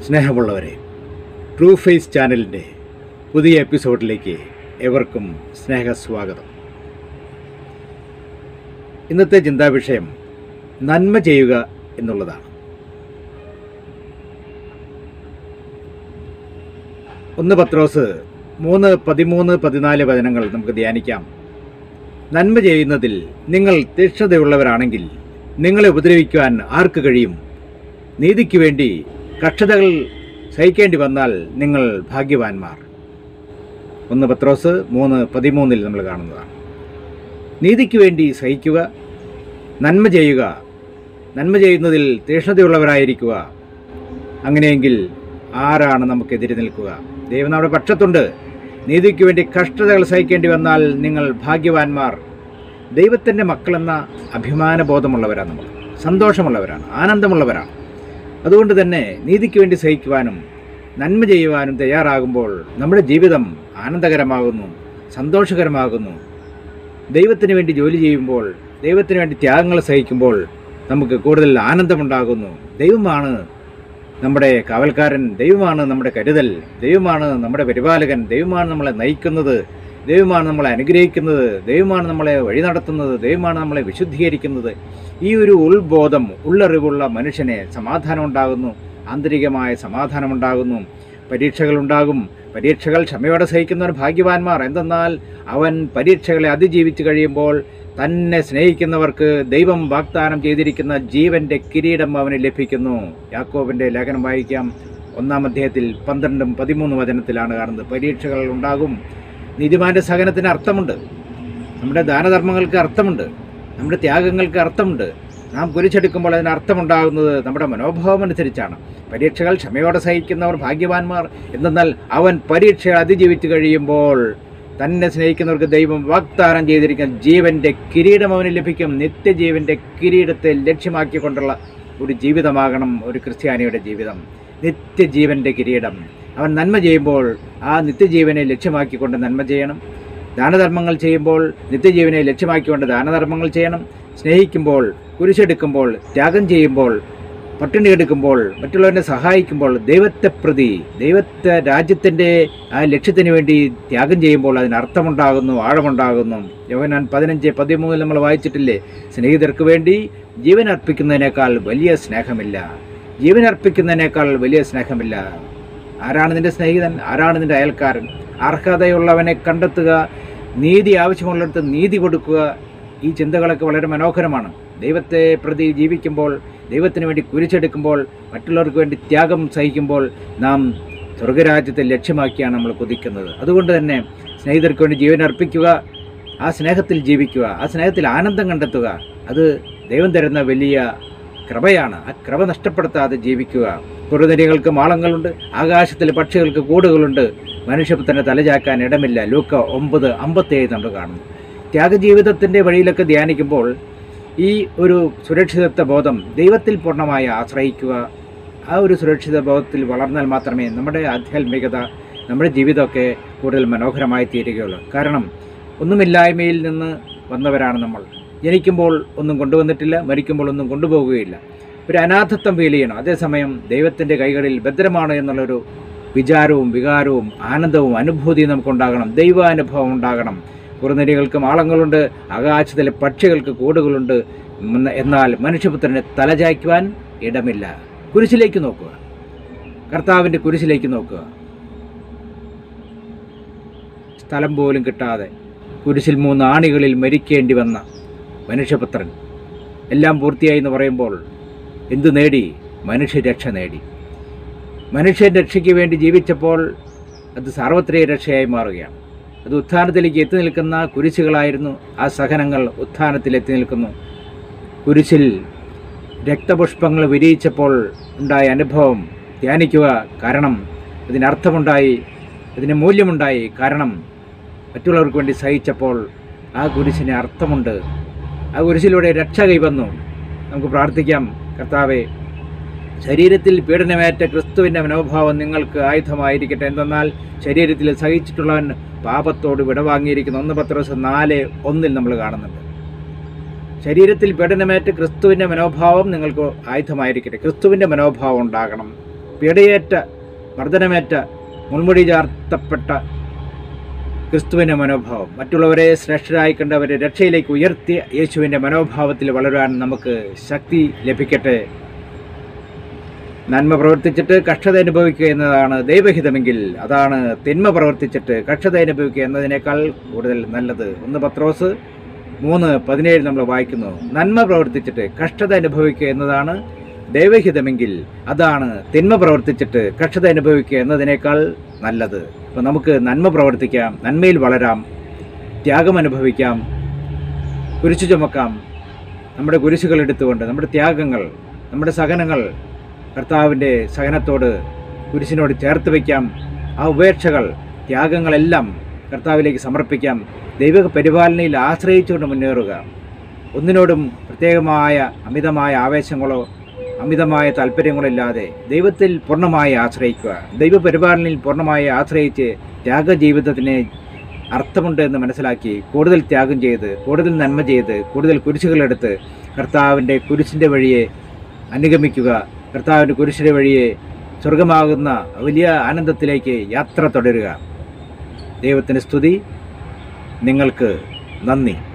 സ്നേഹമുള്ളവരെ true face ചാനലിൻ്റെ പുതിയ എപ്പിസോഡിലേക്ക് എവർക്കും സ്നേഹസ്വാഗതം ഇന്നത്തെ ചിന്താവിഷയം നന്മ ചെയ്യുക എന്നുള്ളതാണ് ഒന്ന് പത്രോസ് മൂന്ന് പതിമൂന്ന് പതിനാല് വചനങ്ങൾ നമുക്ക് ധ്യാനിക്കാം നന്മ ചെയ്യുന്നതിൽ നിങ്ങൾ തീക്ഷ്ണതയുള്ളവരാണെങ്കിൽ നിങ്ങളെ ഉപദ്രവിക്കുവാൻ ആർക്ക് കഴിയും നീതിക്ക് വേണ്ടി കക്ഷതകൾ സഹിക്കേണ്ടി വന്നാൽ നിങ്ങൾ ഭാഗ്യവാന്മാർ ഒന്ന് പത്രോസ് മൂന്ന് പതിമൂന്നിൽ നമ്മൾ കാണുന്നതാണ് നീതിക്ക് വേണ്ടി സഹിക്കുക നന്മ ചെയ്യുക നന്മ ചെയ്യുന്നതിൽ തീക്ഷ്ണതയുള്ളവരായിരിക്കുക അങ്ങനെയെങ്കിൽ ആരാണ് നമുക്കെതിരെ നിൽക്കുക ദൈവം നമ്മുടെ പക്ഷത്തുണ്ട് നീതിക്ക് വേണ്ടി കഷ്ടതകൾ സഹിക്കേണ്ടി വന്നാൽ നിങ്ങൾ ഭാഗ്യവാന്മാർ ദൈവത്തിൻ്റെ മക്കളെന്ന അഭിമാനബോധമുള്ളവരാണ് നമ്മൾ സന്തോഷമുള്ളവരാണ് ആനന്ദമുള്ളവരാണ് അതുകൊണ്ട് തന്നെ നീതിക്ക് വേണ്ടി സഹിക്കുവാനും നന്മ ചെയ്യുവാനും തയ്യാറാകുമ്പോൾ നമ്മുടെ ജീവിതം ആനന്ദകരമാകുന്നു സന്തോഷകരമാകുന്നു ദൈവത്തിന് വേണ്ടി ജോലി ചെയ്യുമ്പോൾ ദൈവത്തിന് വേണ്ടി ത്യാഗങ്ങൾ സഹിക്കുമ്പോൾ നമുക്ക് കൂടുതൽ ആനന്ദമുണ്ടാകുന്നു ദൈവമാണ് നമ്മുടെ കാവൽക്കാരൻ ദൈവമാണ് നമ്മുടെ കരുതൽ ദൈവമാണ് നമ്മുടെ പരിപാലകൻ ദൈവമാണ് നമ്മളെ നയിക്കുന്നത് ദൈവമാണ് നമ്മളെ അനുഗ്രഹിക്കുന്നത് ദൈവമാണ് നമ്മളെ വഴി നടത്തുന്നത് ദൈവമാണ് നമ്മളെ വിശുദ്ധീകരിക്കുന്നത് ഈ ഒരു ഉൾബോധം ഉള്ളറിവുള്ള മനുഷ്യന് സമാധാനം ഉണ്ടാകുന്നു ആന്തരികമായ സമാധാനമുണ്ടാകുന്നു പരീക്ഷകളുണ്ടാകും പരീക്ഷകൾ ക്ഷമയോടെ സഹിക്കുന്നവർ ഭാഗ്യവാന്മാർ എന്തെന്നാൽ അവൻ പരീക്ഷകളെ അതിജീവിച്ച് കഴിയുമ്പോൾ തന്നെ സ്നേഹിക്കുന്നവർക്ക് ദൈവം വാഗ്ദാനം ചെയ്തിരിക്കുന്ന ജീവന്റെ കിരീടം അവന് ലഭിക്കുന്നു യാക്കോബിന്റെ ലേഖനം വായിക്കാം ഒന്നാം അധ്യായത്തിൽ പന്ത്രണ്ടും പതിമൂന്ന് വചനത്തിലാണ് കാണുന്നത് പരീക്ഷകൾ ഉണ്ടാകും നീതിമാന്റെ സഹനത്തിന് അർത്ഥമുണ്ട് നമ്മുടെ ദാനധർമ്മങ്ങൾക്ക് അർത്ഥമുണ്ട് നമ്മുടെ ത്യാഗങ്ങൾക്ക് അർത്ഥമുണ്ട് നാം കുരിച്ചെടുക്കുമ്പോൾ അതിന് അർത്ഥമുണ്ടാകുന്നത് നമ്മുടെ മനോഭാവം അനുസരിച്ചാണ് പരീക്ഷകൾ ക്ഷമയോടെ സഹിക്കുന്നവർ ഭാഗ്യവാന്മാർ എന്തെന്നാൽ അവൻ പരീക്ഷകൾ അതിജീവിച്ച് കഴിയുമ്പോൾ തന്നെ സ്നേഹിക്കുന്നവർക്ക് ദൈവം വാഗ്ദാനം ചെയ്തിരിക്കുന്ന ജീവന്റെ കിരീടം അവന് ലഭിക്കും നിത്യജീവന്റെ കിരീടത്തെ ലക്ഷ്യമാക്കിക്കൊണ്ടുള്ള ഒരു ജീവിതമാകണം ഒരു ക്രിസ്ത്യാനിയുടെ ജീവിതം നിത്യജീവന്റെ കിരീടം അവൻ നന്മ ചെയ്യുമ്പോൾ ആ നിത്യജീവനെ ലക്ഷ്യമാക്കിക്കൊണ്ട് നന്മ ചെയ്യണം ദാനധർമ്മങ്ങൾ ചെയ്യുമ്പോൾ നിത്യജീവനെ ലക്ഷ്യമാക്കിക്കൊണ്ട് ദാനധർമ്മങ്ങൾ ചെയ്യണം സ്നേഹിക്കുമ്പോൾ കുരിശെടുക്കുമ്പോൾ ത്യാഗം ചെയ്യുമ്പോൾ പട്ടിണി എടുക്കുമ്പോൾ മറ്റുള്ളവരെ സഹായിക്കുമ്പോൾ ദൈവത്തെ പ്രതി ദൈവത്തെ രാജ്യത്തിൻ്റെ ആ ലക്ഷ്യത്തിന് വേണ്ടി ത്യാഗം ചെയ്യുമ്പോൾ അതിന് അർത്ഥമുണ്ടാകുന്നു ആഴമുണ്ടാകുന്നു യോഹനാൻ പതിനഞ്ച് പതിമൂന്നിൽ നമ്മൾ വായിച്ചിട്ടില്ലേ സ്നേഹിതർക്ക് വേണ്ടി ജീവൻ അർപ്പിക്കുന്നതിനേക്കാൾ വലിയ സ്നേഹമില്ല ജീവൻ അർപ്പിക്കുന്നതിനേക്കാൾ വലിയ സ്നേഹമില്ല ആരാണ് നിന്റെ സ്നേഹിതൻ ആരാണ് നിന്റെ അയൽക്കാരൻ അർഹതയുള്ളവനെ കണ്ടെത്തുക നീതി ആവശ്യമുള്ളിടത്ത് നീതി കൊടുക്കുക ഈ ചിന്തകളൊക്കെ വളരെ മനോഹരമാണ് ദൈവത്തെ പ്രതി ജീവിക്കുമ്പോൾ ദൈവത്തിന് വേണ്ടി കുരിച്ചെടുക്കുമ്പോൾ മറ്റുള്ളവർക്ക് വേണ്ടി ത്യാഗം സഹിക്കുമ്പോൾ നാം സ്വർഗരാജ്യത്തെ ലക്ഷ്യമാക്കിയാണ് നമ്മൾ കുതിക്കുന്നത് അതുകൊണ്ട് തന്നെ സ്നേഹിതർക്ക് വേണ്ടി ജീവൻ അർപ്പിക്കുക ആ സ്നേഹത്തിൽ ജീവിക്കുക ആ സ്നേഹത്തിൽ ആനന്ദം കണ്ടെത്തുക അത് ദൈവം തരുന്ന വലിയ കൃപയാണ് ആ കൃപ നഷ്ടപ്പെടുത്താതെ ജീവിക്കുക കുറുനരികൾക്ക് മാളങ്ങളുണ്ട് ആകാശത്തിൽ പക്ഷികൾക്ക് കൂടുകളുണ്ട് മനുഷ്യപുത്രനെ തലചാക്കാൻ ഇടമില്ല ലൂക്ക ഒമ്പത് അമ്പത്തേഴ് നമ്മൾ കാണുന്നു ത്യാഗജീവിതത്തിൻ്റെ വഴിയിലൊക്കെ ധ്യാനിക്കുമ്പോൾ ഈ ഒരു സുരക്ഷിതത്വ ബോധം ദൈവത്തിൽ പൂർണ്ണമായി ആശ്രയിക്കുക ആ ഒരു സുരക്ഷിത ബോധത്തിൽ വളർന്നാൽ മാത്രമേ നമ്മുടെ ആധ്യാത്മികത നമ്മുടെ ജീവിതമൊക്കെ കൂടുതൽ മനോഹരമായി തീരുകയുള്ളൂ കാരണം ഒന്നുമില്ലായ്മയിൽ നിന്ന് വന്നവരാണ് നമ്മൾ ജനിക്കുമ്പോൾ ഒന്നും കൊണ്ടുവന്നിട്ടില്ല മരിക്കുമ്പോൾ ഒന്നും കൊണ്ടുപോകുകയില്ല ഒരു അനാഥത്വം ഫീൽ ചെയ്യണം അതേസമയം ദൈവത്തിൻ്റെ കൈകളിൽ ഭദ്രമാണ് എന്നുള്ളൊരു വിചാരവും വികാരവും ആനന്ദവും അനുഭൂതിയും നമുക്കുണ്ടാകണം ദൈവാനുഭവം ഉണ്ടാകണം കുറുനരികൾക്ക് മാളങ്ങളുണ്ട് ആകാശത്തിലെ പക്ഷികൾക്ക് കൂടുകളുണ്ട് എന്നാൽ മനുഷ്യപുത്രനെ തലചായ്ക്കുവാൻ ഇടമില്ല കുരിശിലേക്ക് നോക്കുക കർത്താവിൻ്റെ കുരിശിലേക്ക് നോക്കുക സ്ഥലം പോലും കിട്ടാതെ കുരിശിൽ മൂന്ന് ആണികളിൽ മരിക്കേണ്ടി വന്ന മനുഷ്യപുത്രൻ എല്ലാം പൂർത്തിയായി എന്ന് പറയുമ്പോൾ എന്തു നേടി മനുഷ്യരക്ഷ നേടി മനുഷ്യൻ രക്ഷയ്ക്ക് വേണ്ടി ജീവിച്ചപ്പോൾ അത് സാർവത്രിക രക്ഷയായി മാറുകയാണ് അത് ഉത്ഥാനത്തിലേക്ക് എത്തി നിൽക്കുന്ന കുരിശുകളായിരുന്നു ആ സഹനങ്ങൾ ഉത്ഥാനത്തിൽ എത്തി നിൽക്കുന്നു കുരിശിൽ രക്തപുഷ്പങ്ങൾ വിരിയിച്ചപ്പോൾ ഉണ്ടായ അനുഭവം ധ്യാനിക്കുക കാരണം അതിനർത്ഥമുണ്ടായി അതിന് മൂല്യമുണ്ടായി കാരണം മറ്റുള്ളവർക്ക് വേണ്ടി സഹിച്ചപ്പോൾ ആ കുരിശിന് അർത്ഥമുണ്ട് ആ കുരിശിലൂടെ രക്ഷ കൈവന്നു നമുക്ക് പ്രാർത്ഥിക്കാം കർത്താവെ ശരീരത്തിൽ പീഡനമേറ്റ ക്രിസ്തുവിൻ്റെ മനോഭാവം നിങ്ങൾക്ക് ആയുധമായിരിക്കട്ടെ എന്തെന്നാൽ ശരീരത്തിൽ സഹിച്ചിട്ടുള്ളവൻ പാപത്തോട് വിടവാങ്ങിയിരിക്കുന്ന ഒന്ന് പത്ത് ദിവസം നാല് ഒന്നിൽ നമ്മൾ കാണുന്നുണ്ട് ശരീരത്തിൽ പീഡനമേറ്റ് ക്രിസ്തുവിൻ്റെ മനോഭാവം നിങ്ങൾക്ക് ആയുധമായിരിക്കട്ടെ ക്രിസ്തുവിൻ്റെ മനോഭാവം ഉണ്ടാകണം പിടയേറ്റ മർദ്ദനമേറ്റ മുൾമുടി ചാർത്തപ്പെട്ട ക്രിസ്തുവിൻ്റെ മനോഭാവം മറ്റുള്ളവരെ ശ്രേഷ്ഠരായി കണ്ടവരെ രക്ഷയിലേക്ക് ഉയർത്തിയ യേശുവിൻ്റെ മനോഭാവത്തിൽ വളരാൻ നമുക്ക് ശക്തി ലഭിക്കട്ടെ നന്മ പ്രവർത്തിച്ചിട്ട് കഷ്ടത അനുഭവിക്കുക എന്നതാണ് ദൈവഹിതമെങ്കിൽ അതാണ് തിന്മ പ്രവർത്തിച്ചിട്ട് കഷ്ടത അനുഭവിക്കുക എന്നതിനേക്കാൾ കൂടുതൽ നല്ലത് ഒന്ന് പത്രോസ് മൂന്ന് പതിനേഴ് നമ്മൾ വായിക്കുന്നു നന്മ പ്രവർത്തിച്ചിട്ട് കഷ്ടത അനുഭവിക്കുക എന്നതാണ് ദൈവഹിതമെങ്കിൽ അതാണ് തിന്മ പ്രവർത്തിച്ചിട്ട് കഷ്ടത അനുഭവിക്കുക എന്നതിനേക്കാൾ നല്ലത് അപ്പോൾ നമുക്ക് നന്മ പ്രവർത്തിക്കാം നന്മയിൽ വളരാം ത്യാഗം അനുഭവിക്കാം കുരിശു ചുമക്കാം നമ്മുടെ കുരിശുകൾ എടുത്തുകൊണ്ട് നമ്മുടെ ത്യാഗങ്ങൾ നമ്മുടെ സഹനങ്ങൾ കർത്താവിൻ്റെ സഹനത്തോട് കുരിശിനോട് ചേർത്ത് വയ്ക്കാം ആ ഉപേക്ഷകൾ ത്യാഗങ്ങളെല്ലാം കർത്താവിലേക്ക് സമർപ്പിക്കാം ദൈവ പരിപാലനയിൽ ആശ്രയിച്ചുകൊണ്ട് മുന്നേറുക ഒന്നിനോടും പ്രത്യേകമായ അമിതമായ ആവേശങ്ങളോ അമിതമായ താല്പര്യങ്ങളോ ഇല്ലാതെ ദൈവത്തിൽ പൂർണ്ണമായി ആശ്രയിക്കുക ദൈവ പരിപാലനയിൽ പൂർണ്ണമായി ആശ്രയിച്ച് ത്യാഗ ജീവിതത്തിന് അർത്ഥമുണ്ട് എന്ന് മനസ്സിലാക്കി കൂടുതൽ ത്യാഗം ചെയ്ത് കൂടുതൽ നന്മ ചെയ്ത് കൂടുതൽ കുരിശുകളെടുത്ത് കർത്താവിൻ്റെ കുരിശിൻ്റെ വഴിയെ അനുഗമിക്കുക കർത്താവിൻ്റെ കുരിശിൻ്റെ വഴിയെ സ്വർഗമാകുന്ന വലിയ ആനന്ദത്തിലേക്ക് യാത്ര തുടരുക ദൈവത്തിന് സ്തുതി നിങ്ങൾക്ക് നന്ദി